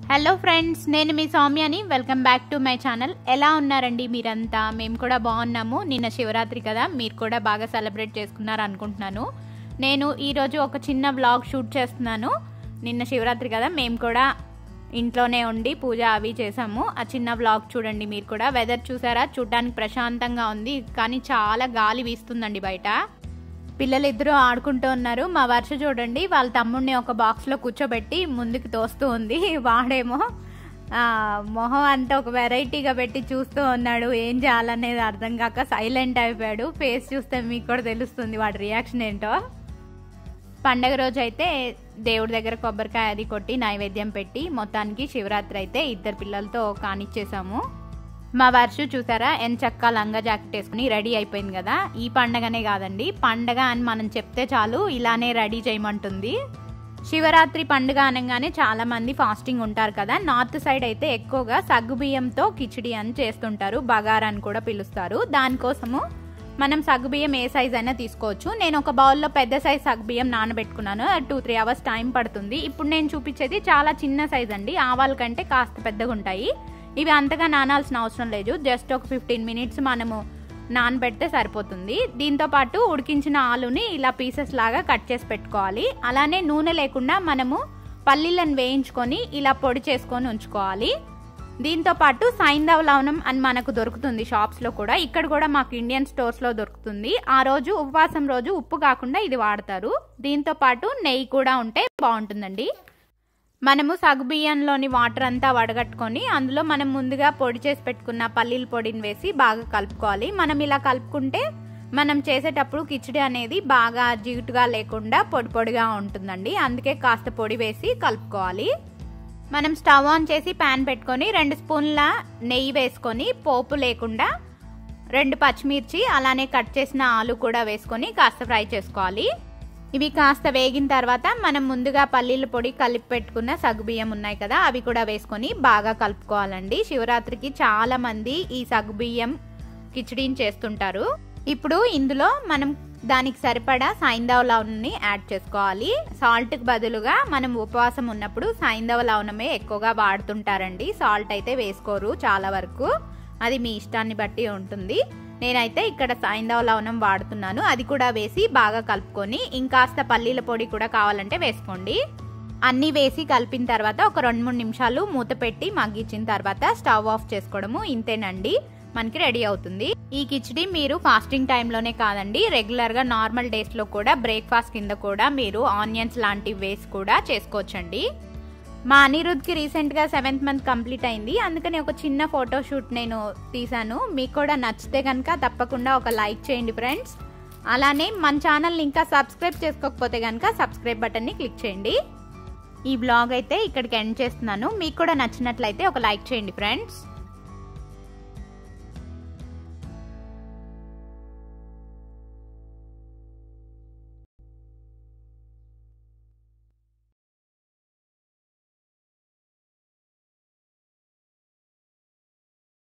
hello friends నేను మీ సౌమ్యని welcome back to my channel ఎలా ఉన్నారండి మీరంతా మేము కూడా బాగున్నాము నిన్న శివరాత్రి కదా మీరు కూడా బాగా సెలబ్రేట్ చేసుకున్నారు అనుకుంటున్నాను నేను ఈరోజు ఒక చిన్న వ్లాగ్ షూట్ చేస్తున్నాను నిన్న శివరాత్రి కదా మేము కూడా ఇంట్లోనే ఉండి పూజ అవి చేసాము ఆ చిన్న వ్లాగ్ చూడండి మీరు కూడా వెదర్ చూసారా చూడడానికి ప్రశాంతంగా ఉంది కానీ చాలా గాలి వీస్తుందండి బయట పిల్లలు ఇద్దరు ఆడుకుంటూ ఉన్నారు మా వర్ష చూడండి వాళ్ళ తమ్ముడిని ఒక బాక్స్లో కూర్చోబెట్టి ముందుకు తోస్తూ ఉంది వాడేమో ఆ, మొహం అంతా ఒక వెరైటీగా పెట్టి చూస్తూ ఉన్నాడు ఏం చేయాలనేది అర్థం కాక సైలెంట్ అయిపోయాడు ఫేస్ చూస్తే మీకు కూడా తెలుస్తుంది వాడి రియాక్షన్ ఏంటో పండగ రోజు అయితే దేవుడి దగ్గర కొబ్బరికాయ అది కొట్టి నైవేద్యం పెట్టి మొత్తానికి శివరాత్రి అయితే ఇద్దరు పిల్లలతో కానిచ్చేసాము మా వర్షు చూసారా ఎన్ చక్క లంగా జాకెట్ వేసుకుని రెడీ అయిపోయింది కదా ఈ పండగనే కాదండి పండగ అని మనం చెప్తే చాలు ఇలానే రెడీ చేయమంటుంది శివరాత్రి పండుగ అనగానే చాలా మంది ఫాస్టింగ్ ఉంటారు కదా నార్త్ సైడ్ అయితే ఎక్కువగా సగ్గుబియ్యంతో కిచిడి అని చేస్తుంటారు బగారా అని కూడా పిలుస్తారు దానికోసము మనం సగ్గుబియ్యం ఏ సైజ్ అయినా తీసుకోవచ్చు నేను ఒక బౌల్లో పెద్ద సైజ్ సగ్గుబియ్యం నానబెట్టుకున్నాను టూ త్రీ అవర్స్ టైం పడుతుంది ఇప్పుడు నేను చూపించేది చాలా చిన్న సైజ్ అండి ఆవాల కంటే కాస్త పెద్దగా ఉంటాయి ఇవి అంతగా నానాల్సిన అవసరం లేదు జస్ట్ ఒక ఫిఫ్టీన్ మినిట్స్ మనము నానబెడితే సరిపోతుంది దీంతో పాటు ఉడికించిన ఆలుని ఇలా పీసెస్ లాగా కట్ చేసి పెట్టుకోవాలి అలానే నూనె లేకుండా మనము పల్లీలను వేయించుకొని ఇలా పొడి చేసుకొని ఉంచుకోవాలి దీంతో పాటు సైంధవ లవణం అని మనకు దొరుకుతుంది షాప్స్లో కూడా ఇక్కడ కూడా మాకు ఇండియన్ స్టోర్స్లో దొరుకుతుంది ఆ రోజు ఉపవాసం రోజు ఉప్పు కాకుండా ఇది వాడతారు దీంతో పాటు నెయ్యి కూడా ఉంటే బాగుంటుందండి మనము సగ్గుబియ్యంలోని వాటర్ అంతా వడగట్టుకొని అందులో మనం ముందుగా పొడి చేసి పెట్టుకున్న పల్లీల పొడిని వేసి బాగా కలుపుకోవాలి మనం ఇలా కలుపుకుంటే మనం చేసేటప్పుడు కిచిడి అనేది బాగా జిగుటుగా లేకుండా పొడి పొడిగా ఉంటుందండి అందుకే కాస్త పొడి వేసి కలుపుకోవాలి మనం స్టవ్ ఆన్ చేసి ప్యాన్ పెట్టుకొని రెండు స్పూన్ల నెయ్యి వేసుకొని పోపు లేకుండా రెండు పచ్చిమిర్చి అలానే కట్ చేసిన ఆలు కూడా వేసుకొని కాస్త ఫ్రై చేసుకోవాలి ఇవి కాస్త వేగిన తర్వాత మనం ముందుగా పల్లీల పొడి కలిపి పెట్టుకున్న సగ్గుబియ్యం ఉన్నాయి కదా అవి కూడా వేసుకొని బాగా కలుపుకోవాలండి శివరాత్రికి చాలా మంది ఈ సగ్గుబియ్యం కిచడీని చేస్తుంటారు ఇప్పుడు ఇందులో మనం దానికి సరిపడా సైంధవ లవణాన్ని యాడ్ చేసుకోవాలి సాల్ట్కి బదులుగా మనం ఉపవాసం ఉన్నప్పుడు సైంధవ లవణమే ఎక్కువగా వాడుతుంటారండి సాల్ట్ అయితే వేసుకోరు చాలా వరకు అది మీ ఇష్టాన్ని బట్టి ఉంటుంది నేనైతే ఇక్కడ సైంధవ లవణం వాడుతున్నాను అది కూడా వేసి బాగా కలుపుకొని ఇంకాస్త పల్లీల పొడి కూడా కావాలంటే వేసుకోండి అన్నీ వేసి కలిపిన తర్వాత ఒక రెండు మూడు నిమిషాలు మూత పెట్టి మగ్గించిన తర్వాత స్టవ్ ఆఫ్ చేసుకోవడము ఇంతేనండి మనకి రెడీ అవుతుంది ఈ కిచడి మీరు ఫాస్టింగ్ టైంలోనే కాదండి రెగ్యులర్గా నార్మల్ డేస్లో కూడా బ్రేక్ఫాస్ట్ కింద కూడా మీరు ఆనియన్స్ లాంటివి వేసి కూడా చేసుకోవచ్చండి మా అనిరుద్ధ్కి రీసెంట్గా సెవెంత్ మంత్ కంప్లీట్ అయింది అందుకని ఒక చిన్న ఫోటో షూట్ నేను తీశాను మీకు కూడా నచ్చితే కనుక తప్పకుండా ఒక లైక్ చేయండి ఫ్రెండ్స్ అలానే మన ఛానల్ని ఇంకా సబ్స్క్రైబ్ చేసుకోకపోతే కనుక సబ్స్క్రైబ్ బటన్ని క్లిక్ చేయండి ఈ బ్లాగ్ అయితే ఇక్కడికి ఎండ్ చేస్తున్నాను మీకు కూడా నచ్చినట్లయితే ఒక లైక్ చేయండి ఫ్రెండ్స్